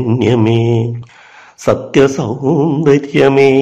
പുണ്യമേ സത്യസൗന്ദര്യമേ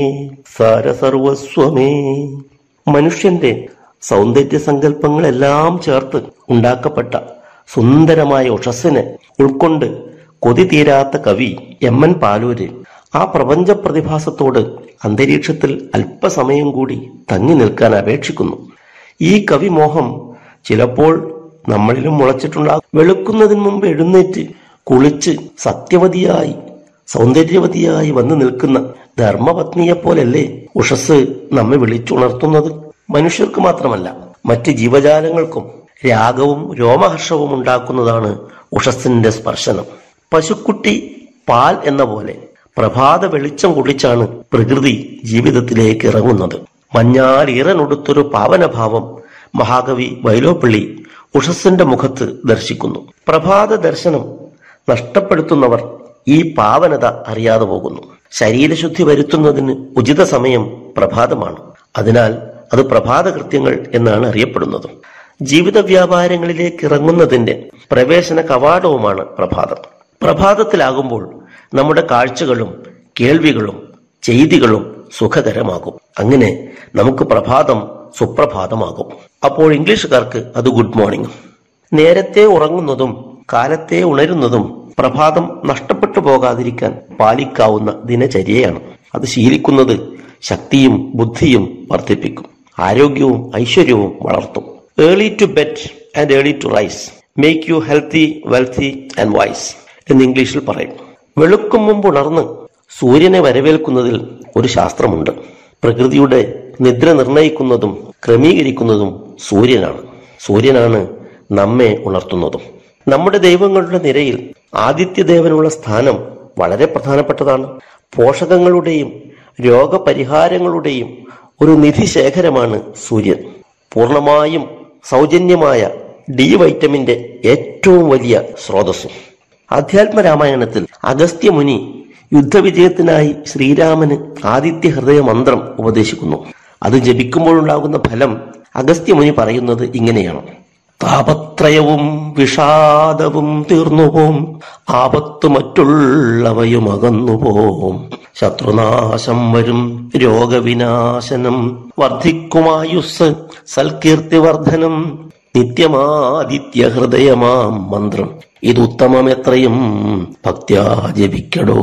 സാരസർവസ്വമേ മനുഷ്യന്റെ സൗന്ദര്യ സങ്കല്പങ്ങളെല്ലാം ചേർത്ത് ഉണ്ടാക്കപ്പെട്ട സുന്ദരമായ ഉഷസ്സിനെ ഉൾക്കൊണ്ട് കൊതി തീരാത്ത കവി എം എൻ പാലൂര് ആ പ്രപഞ്ച പ്രതിഭാസത്തോട് അന്തരീക്ഷത്തിൽ അല്പസമയം കൂടി തങ്ങി നിൽക്കാൻ അപേക്ഷിക്കുന്നു ഈ കവിമോഹം ചിലപ്പോൾ നമ്മളിലും മുളച്ചിട്ടുണ്ടാകും വെളുക്കുന്നതിന് മുമ്പ് എഴുന്നേറ്റ് കുളിച്ച് സത്യവതിയായി സൗന്ദര്യവതിയായി വന്നു നിൽക്കുന്ന ധർമ്മപത്നിയെ പോലല്ലേ ഉഷസ് നമ്മെ വിളിച്ചുണർത്തുന്നത് മനുഷ്യർക്ക് മാത്രമല്ല മറ്റ് ജീവജാലങ്ങൾക്കും രാഗവും രോമഹർഷവും ഉണ്ടാക്കുന്നതാണ് ഉഷസ്സിന്റെ സ്പർശനം പശുക്കുട്ടി പാൽ എന്ന പോലെ പ്രഭാത വെളിച്ചം കുളിച്ചാണ് പ്രകൃതി ജീവിതത്തിലേക്ക് ഇറങ്ങുന്നത് മഞ്ഞാൽ ഈറനൊടുത്തൊരു പാവനഭാവം മഹാകവി വൈലോപ്പള്ളി ഉഷസ്സിന്റെ മുഖത്ത് ദർശിക്കുന്നു പ്രഭാത ദർശനം നഷ്ടപ്പെടുത്തുന്നവർ ഈ പാവനത അറിയാതെ പോകുന്നു ശരീരശുദ്ധി വരുത്തുന്നതിന് ഉചിത സമയം പ്രഭാതമാണ് അതിനാൽ അത് പ്രഭാത കൃത്യങ്ങൾ എന്നാണ് അറിയപ്പെടുന്നത് ജീവിത വ്യാപാരങ്ങളിലേക്ക് ഇറങ്ങുന്നതിന്റെ പ്രവേശന കവാടവുമാണ് പ്രഭാതം പ്രഭാതത്തിലാകുമ്പോൾ നമ്മുടെ കാഴ്ചകളും കേൾവികളും ചെയ്തികളും സുഖകരമാകും അങ്ങനെ നമുക്ക് പ്രഭാതം സുപ്രഭാതമാകും അപ്പോൾ ഇംഗ്ലീഷുകാർക്ക് അത് ഗുഡ് മോർണിംഗ് നേരത്തെ ഉറങ്ങുന്നതും കാലത്തെ ഉണരുന്നതും പ്രഭാതം നഷ്ടപ്പെട്ടു പോകാതിരിക്കാൻ പാലിക്കാവുന്ന ദിനചര്യയാണ് അത് ശീലിക്കുന്നത് ശക്തിയും ബുദ്ധിയും വർദ്ധിപ്പിക്കും ആരോഗ്യവും ഐശ്വര്യവും വളർത്തും early to bed and early to rise make you healthy wealthy and wise എന്ന് ഇംഗ്ലീഷിൽ പറയും വെളുക്കും മുമ്പ് ഉണർന്ന് സൂര്യനെ വരവേൽക്കുന്നതിൽ ഒരു ശാസ്ത്രമുണ്ട് പ്രകൃതിയുടെ നിദ്ര നിർണയിക്കുന്നതും ക്രമീകരിക്കുന്നതും സൂര്യനാണ് സൂര്യനാണ് നമ്മെ ഉണർത്തുന്നതും നമ്മുടെ ദൈവങ്ങളുടെ നിരയിൽ ആദിത്യദേവനുള്ള സ്ഥാനം വളരെ പ്രധാനപ്പെട്ടതാണ് പോഷകങ്ങളുടെയും രോഗപരിഹാരങ്ങളുടെയും ഒരു നിധി ശേഖരമാണ് സൂര്യൻ പൂർണ്ണമായും സൗജന്യമായ ഡി വൈറ്റമിന്റെ ഏറ്റവും വലിയ സ്രോതസ്സും അധ്യാത്മ രാമായണത്തിൽ അഗസ്ത്യമുനി യുദ്ധവിജയത്തിനായി ശ്രീരാമന് ആദിത്യ ഹൃദയ മന്ത്രം ഉപദേശിക്കുന്നു അത് ജപിക്കുമ്പോഴുണ്ടാകുന്ന ഫലം അഗസ്ത്യമുനി പറയുന്നത് ഇങ്ങനെയാണ് താപത്രയവും വിഷാദവും തീർന്നുപോം ആപത്തു മറ്റുള്ളവയും അകന്നുപോം ശത്രുനാശം വരും രോഗവിനാശനം വർദ്ധിക്കുമായുസ് സൽകീർത്തി വർധനം നിത്യമാദിത്യ ഹൃദയമാം മന്ത്രം ഇത് ഉത്തമമെത്രയും ഭക്ത്യാ ജപിക്കടോ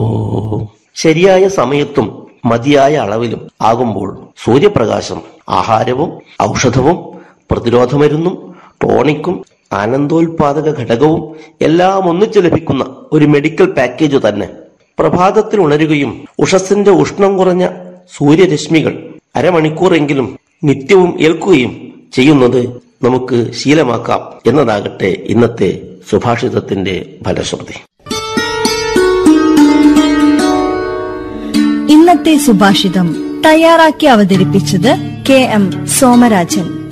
ശരിയായ സമയത്തും മതിയായ അളവിലും ആകുമ്പോൾ സൂര്യപ്രകാശം ആഹാരവും ഔഷധവും പ്രതിരോധമരുന്നും ടോണിക്കും ആനന്ദോൽപാദക ഘടകവും എല്ലാം ഒന്നിച്ചു ലഭിക്കുന്ന ഒരു മെഡിക്കൽ പാക്കേജ് തന്നെ പ്രഭാതത്തിൽ ഉണരുകയും ഉഷസ്സിന്റെ ഉഷ്ണം കുറഞ്ഞ സൂര്യരശ്മികൾ അരമണിക്കൂറെങ്കിലും നിത്യവും ഏൽക്കുകയും ചെയ്യുന്നത് നമുക്ക് ശീലമാക്കാം എന്നതാകട്ടെ ഇന്നത്തെ സുഭാഷിതത്തിന്റെ ഫലശ്രുതി ഇന്നത്തെ സുഭാഷിതം തയ്യാറാക്കി അവതരിപ്പിച്ചത് കെ എം സോമരാജൻ